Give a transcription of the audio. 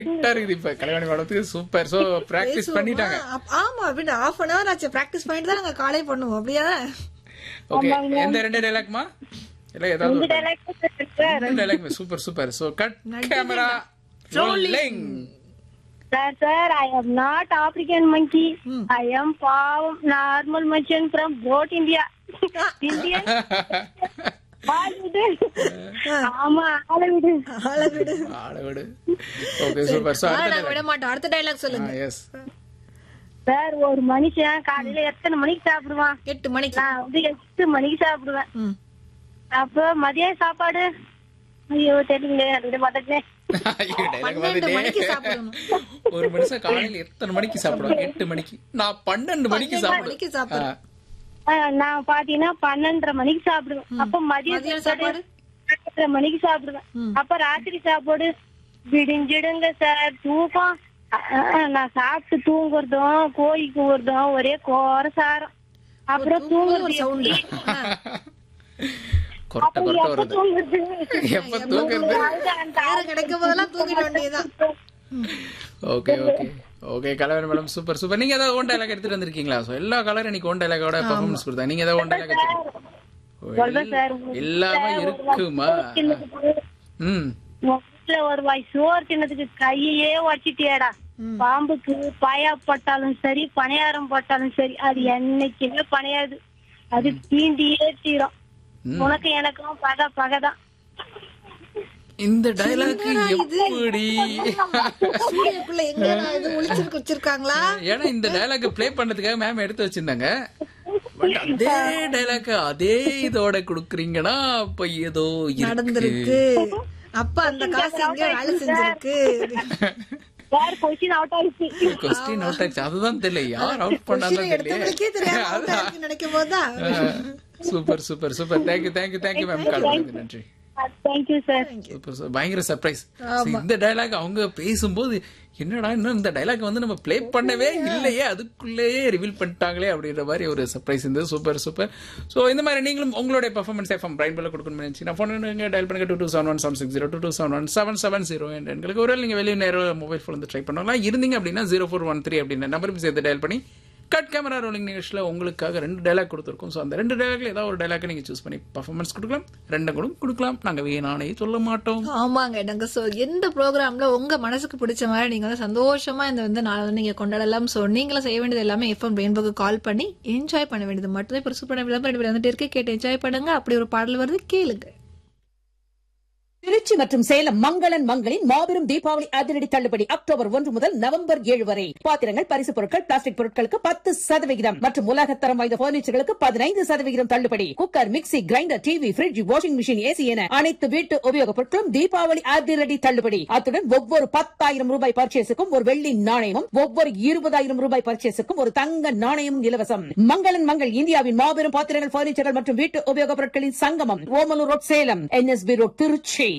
கரெக்டா இருக்குது இப்ப கல்யாணி மேடத்துக்கு சூப்பர் சோ பிராக்டிஸ் பண்ணிட்டாங்க அப்- ஆமா அப்படின்னு ஹாஃப் அன் ஹவர் ஆச்சு பிராக்டிஸ் பண்ணிட்டு தான் நாங்க காலே பண்ணுவோம் அப்படியா ஓகே எந்த ரெண்டு டைலாக்மா இல்ல ஏதாவது ஒரு ரெண்டு dialogue super super so cut camera rolling Sir, sir, I am not African monkey. I am Pavam, normal merchant from Boat India. Indian. Hollywood. ஆமா ஹாலிவுட் ஆளை விடு ஆள விடு ஓகே சூப்பர் சோ ஆளை அடுத்த நாங்க விட மாட்டோம் அடுத்த டைலாக் சொல்லுங்க எஸ் சார் ஒரு மனுஷன் காலையில எத்தனை மணிக்கு சாப்பிடுவான் எட்டு மணிக்கு நான் வந்து எட்டு மணிக்கு சாப்பிடுவேன் ம். அப்போ மதிய சாப்பாடு ஐயோ தெரியல அது பதட்டே பன்னெண்டு மணிக்கு சாப்பிடணும் ஒரு மனுஷன் காலையில எத்தனை மணிக்கு சாப்பிடுவாங்க எட்டு மணிக்கு நான் பன்னெண்டு மணிக்கு மணிக்கு சாப்பிடுவேன் சாப்பிடுறேன். ஆ. நான் பாத்தீங்கன்னா பன்னெண்டரை மணிக்கு சாப்பிடுவேன் அப்ப மதிய மதியம் சாப்பாடு சாப்பாடு? பன்னெண்டரை மணிக்கு சாப்பிடுவேன் அப்ப ராத்திரி சாப்பாடு விடிஞ்சிடுங்க சார் தூக்கம் அஹ், அஹ், நான் சாப்பிட்டு தூங்குறதும் கோழி கூவுறதும் ஒரே கோர சாரம் அப்புறம் தூங்கும்போது ஒரு தூங்குறது சவுண்ட் கொரட்டை கொரட்டை எப்ப வருது தூங்குறது எப்ப தூங்குறது நேரம் கிடைக்கும் போதெல்லாம் தூங்கிட வேண்டியதுதான் okay okay okay colour madam super super நீங்க ஏதாவது ஓன் டைலாக் எடுத்துட்டு வந்திருக்கீங்களா சோ எல்லா கலரும் இன்னைக்கு ஓன் டைலாகோட பெர்ஃபார்மன்ஸ் கொடுத்தா நீங்க ஏதாவது ஓன் டைலாக் சொல்றேன் சார் எடுத்துருக்கீங்க எல்லாமே இருக்குமா ம் உன் வீட்டுல ஒரு வாய் சோறு தின்னதுக்கு கையே உடச்சிட்டியாடா பாம்புக்கு பாயா போட்டாலும் சரி பணியாரம் போட்டாலும் சரி அது என்னைக்குமே பணையாது அது தீண்டியே தீரும் உனக்கு எனக்கும் பகை பகைதான் இந்த டைலாக் எப்படி சூரியக்குள்ள எங்க இது ஒளிச்சிருக்கு வச்சிருக்காங்களா ஏன்னா இந்த டைலாக் ப்ளே பண்ணதுக்காக மேம் எடுத்து வச்சிருந்தாங்க பட் அதே டைலாக் அதே இதோட குடுக்குறீங்கன்னா அப்ப ஏதோ இருக்கு நடந்திருக்கு அப்ப அந்த காசு எங்க வேலை செஞ்சிருக்கு வேற கொஸ்டின் அவுட் ஆயிடுச்சு கொஸ்டின் அவுட் ஆச்சு அதுதான் தெரியல யார் அவுட் பண்ணாதான் Question எடுத்தவங்களுக்கே தெரியாம out தெரியல ஆயிருக்கு நினைக்கும் போதுதான் super super super thank you thank you thank you ma'am call பண்ணதுக்கு நன்றி தேங்க்யூ சார் சூப்பர் சார் பயங்கர சர்ப்ரைஸ் இந்த டைலாக் அவங்க பேசும்போது என்னடா இன்னும் இந்த டைலாக் வந்து நம்ம ப்ளே பண்ணவே இல்லையே அதுக்குள்ளேயே ரிவீல் பண்ணிட்டாங்களே அப்படின்ற மாதிரி ஒரு சர்ப்ரைஸ் இருந்தது சூப்பர் சூப்பர் ஸோ இந்த மாதிரி நீங்களும் உங்களுடைய பர்ஃபார்மன்ஸ் எஃப்எம் பிரைன் பில் கொடுக்கணும்னு நினைச்சு ஃபோன் டயல் பண்ணுங்க two two seven one seven six zero two two seven one seven seven zero எங்களுக்கு ஒரு நீங்க வெளியே நேரம் மொபைல் ஃபோன் வந்து ட்ரை பண்ணலாம் இருந்தீங்க அப்படின்னா ஜீரோ ஃபோர் ஒன் த்ரீ அப்படின்ற நம்பருக்கு சேர்த்து டயல் பண்ணி கட் கேமரா ரோலிங் நிகழ்ச்சியில் உங்களுக்காக ரெண்டு டைலாக் கொடுத்துருக்கோம் ஸோ அந்த ரெண்டு டைலாக்ல ஏதாவது ஒரு டைலாக் நீங்க சூஸ் பண்ணி பர்ஃபார்மன்ஸ் கொடுக்கலாம் ரெண்டும் கூட கொடுக்கலாம் நாங்க வேணானே சொல்ல மாட்டோம் ஆமாங்க நாங்க சோ எந்த ப்ரோக்ராம்ல உங்க மனசுக்கு பிடிச்ச மாதிரி நீங்க வந்து சந்தோஷமா இந்த வந்து நாளை வந்து நீங்க கொண்டாடலாம் சோ நீங்களும் செய்ய வேண்டியது எல்லாமே எஃப்எம் ரெயின்போக்கு கால் பண்ணி என்ஜாய் பண்ண வேண்டியது மட்டும் இப்போ சூப்பரான விளம்பரம் வந்துட்டு இருக்கு கேட்டு என்ஜாய் பண்ணுங்க அப்படி ஒரு பாடல் வருது கேளுங்க திருச்சி மற்றும் சேலம் மங்களன் மங்களின் மாபெரும் தீபாவளி அதிரடி தள்ளுபடி அக்டோபர் ஒன்று முதல் நவம்பர் ஏழு வரை பாத்திரங்கள் பரிசு பொருட்கள் பிளாஸ்டிக் பொருட்களுக்கு பத்து சதவிகிதம் மற்றும் உலகத்தரம் வாய்ந்த பர்னிச்சர்களுக்கு பதினைந்து சதவிகிதம் தள்ளுபடி cooker mixie grinder TV fridge washing machine AC என அனைத்து வீட்டு உபயோகப் பொருட்களும் தீபாவளி அதிரடி தள்ளுபடி அத்துடன் ஒவ்வொரு பத்தாயிரம் ரூபாய் பர்ச்சேஸுக்கும் ஒரு வெள்ளி நாணயமும் ஒவ்வொரு இருபதாயிரம் ரூபாய் பர்ச்சேஸுக்கும் ஒரு தங்க நாணயமும் இலவசம் மங்களன் மங்கள் இந்தியாவின் மாபெரும் பாத்திரங்கள் பர்னிச்சர்கள் மற்றும் வீட்டு உபயோகப் பொருட்களின் சங்கமம் Omalur road Salem NSB road Trichy